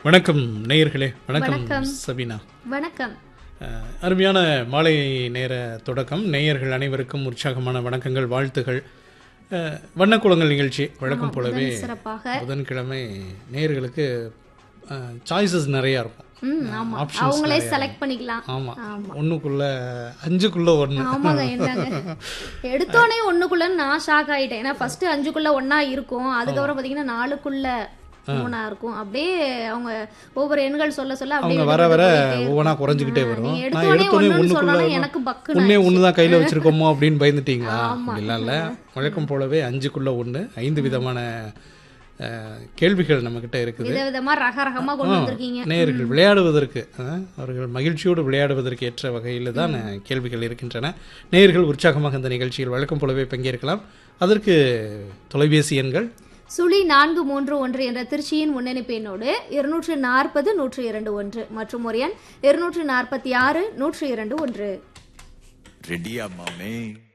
வணக்கம் நேயர்களே வணக்கம் வணக்கம். சபீனா வணக்கம் அஹ், அருமையான மாலை நேர தொடக்கம் நேயர்கள் அனைவருக்கும் உற்சாகமான வணக்கங்கள் வாழ்த்துகள் அஹ், வண்ணக்குளங்கள் நிகழ்ச்சி வழக்கம் போலவே புதன் சிறப்பாக புதன்கிழமை நேயர்களுக்கு சாய்ஸஸ் நிறையா இருக்கும் ம் ஆமா Options அவங்களே நிறைய. செலக்ட் பண்ணிக்கலாம் ஆமாம் ஆமா ஒன்றுக்குள்ள அஞ்சுக்குள்ள ஒன்று ஆமாங்க என்னங்க எடுத்தோடனே ஒண்ணுக்குள்ள நான் ஷாக் ஆயிட்டேன் ஏன்னா ஃபர்ஸ்ட் அஞ்சுக்குள்ள ஒண்ணா இருக்கும் அதுக்கப்புறம் பாத்தீங்கன்னா நாலுக்குள்ள மூணா இருக்கும் அப்படியே அவங்க ஒவ்வொரு எண்கள் சொல்ல சொல்ல அப்படியே அவங்க வர வர எடுத்துட்டு போயிட்டே ஒவ்வொன்றா இருக்கும். குறைஞ்சிக்கிட்டே ஆ, வரும் நீங்க நான் எடுத்தோடனே எடுத்தோடனே ஒண்ணுன்னு ஒன்றுக்குள்ள சொன்னோன்னே எனக்கு பக்குன்னு ஒன்னே ஆயிடுச்சு. ஒன்று தான் கையில் வச்சிருக்கோமோ அப்படின்னு பயந்துட்டீங்களா ஆமா. அப்படிலாம் இல்லை வழக்கம் போலவே அஞ்சுக்குள்ள ஒன்று ஐந்து விதமான அஹ், கேள்விகள் நம்மக்கிட்ட இருக்குது விதவிதமா ரக ரகமா கொண்டு வந்திருக்கீங்க நேயர்கள் விளையாடுவதற்கு அஹ், அவர்கள் மகிழ்ச்சியோடு விளையாடுவதற்கு ஏற்ற வகையில் தான் அஹ், கேள்விகள் இருக்கின்றன நேயர்கள் உற்சாகமாக இந்த நிகழ்ச்சியில் வழக்கம் போலவே பங்கேற்கலாம் அதற்கு தொலைபேசி எண்கள் சுழி நான்கு மூன்று ஒன்று என்ற திருச்சியின் முன்னணிப்பு எண்ணோடு இருநூற்று நாற்பது நூற்று இரண்டு ஒன்று மற்றும் ஒரு எண் இருநூற்று நாற்பத்தி ஆறு நூற்று இரண்டு ஒன்று ரெடியா மாமே